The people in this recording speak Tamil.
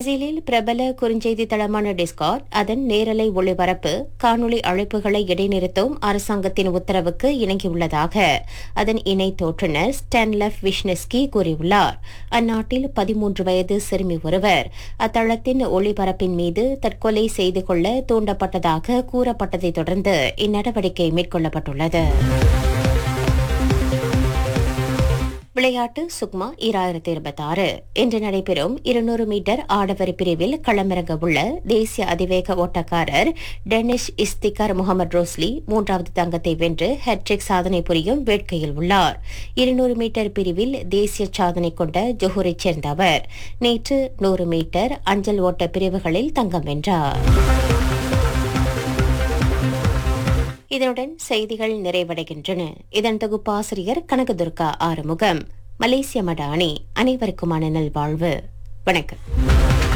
பிரேசிலில் பிரபல குறுஞ்செய்தி தளமான டிஸ்கார்ட் அதன் நேரலை ஒளிபரப்பு காணொளி அழைப்புகளை இடைநிறுத்தும் அரசாங்கத்தின் உத்தரவுக்கு இணங்கியுள்ளதாக அதன் இணை தோற்றுநர் ஸ்டான்லெஃப் விஷ்னஸ்கி கூறியுள்ளார் அந்நாட்டில் பதிமூன்று வயது சிறுமி ஒருவர் அத்தளத்தின் ஒளிபரப்பின் மீது தற்கொலை செய்து கொள்ள தூண்டப்பட்டதாக கூறப்பட்டதைத் தொடர்ந்து இந்நடவடிக்கை மேற்கொள்ளப்பட்டுள்ளது விளையாட்டு சுக்மா ஈராயிரத்தி இருபத்தி ஆறு இன்று நடைபெறும் இருநூறு மீட்டர் ஆடவர் பிரிவில் களமிறங்க உள்ள தேசிய அதிவேக ஓட்டக்காரர் டெனிஷ் இஸ்திகர் முகமது ரோஸ்லி மூன்றாவது தங்கத்தை வென்று ஹெட்ரிக் சாதனை புரியும் வேட்கையில் உள்ளார் இருநூறு மீட்டர் பிரிவில் தேசிய சாதனை கொண்ட ஜொஹூரைச் சேர்ந்த அவர் நேற்று நூறு மீட்டர் அஞ்சல் ஓட்ட பிரிவுகளில் தங்கம் வென்றார் இதனுடன் செய்திகள் நிறைவடைகின்றன இதன் தொகுப்பாசிரியர் கனகதுர்கா ஆறுமுகம் மலேசிய மடானி அனைவருக்குமான நல்வாழ்வு வணக்கம்